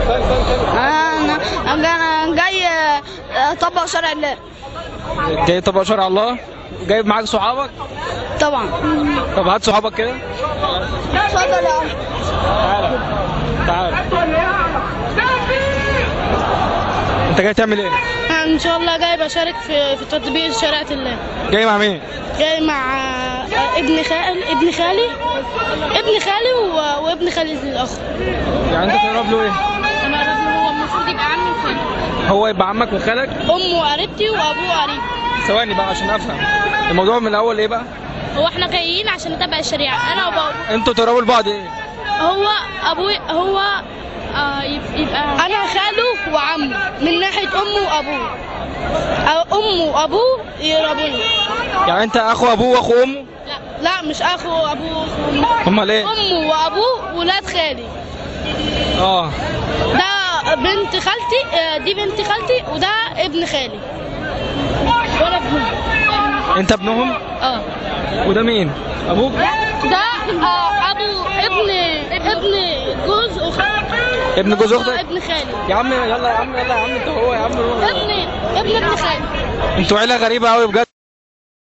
انا انا جاي اطبق شرع الله جاي طبق شرع الله جايب معاك صحابك طبعا طب هات صحابك كده اتفضل يا عم تعال انت جاي تعمل ايه ان شاء الله جاي بشارك في في تطبيق شريعه الله جاي مع مين جاي مع ابن خال ابن خالي ابن خالي و- وابن خالي الاخر يعني انت تقرب له ايه انا الراجل هو المفروض يبقى عمي وخالي هو يبقى عمك وخالك امه قريبتي وابوه قريب ثواني بقى عشان افهم الموضوع من الاول ايه بقى هو احنا جايين عشان نتبع الشريعه انا وبابا انتوا تقربوا لبعض ايه هو ابوي هو آه يب- يبقى انا خاله وعمه من ناحيه امه وابوه أو امه وابوه يقربوني يعني انت اخو ابوه واخو امه لا لا مش اخو ابوه واخو أمه. امال ايه امه وابوه ولاد خالي اه ده بنت خالتي آه، دي بنت خالتي وده ابن خالي وانا ابنهم انت ابنهم اه وده مين ابوك ده آه ابو ابن ابن جوز اختي ابن جوز اختك ابن خالي يا عم يلا يا عم يلا يا عم انت هو يا عم روح. ابن ابن ابن خالي انتوا عيله غريبه قوي بجد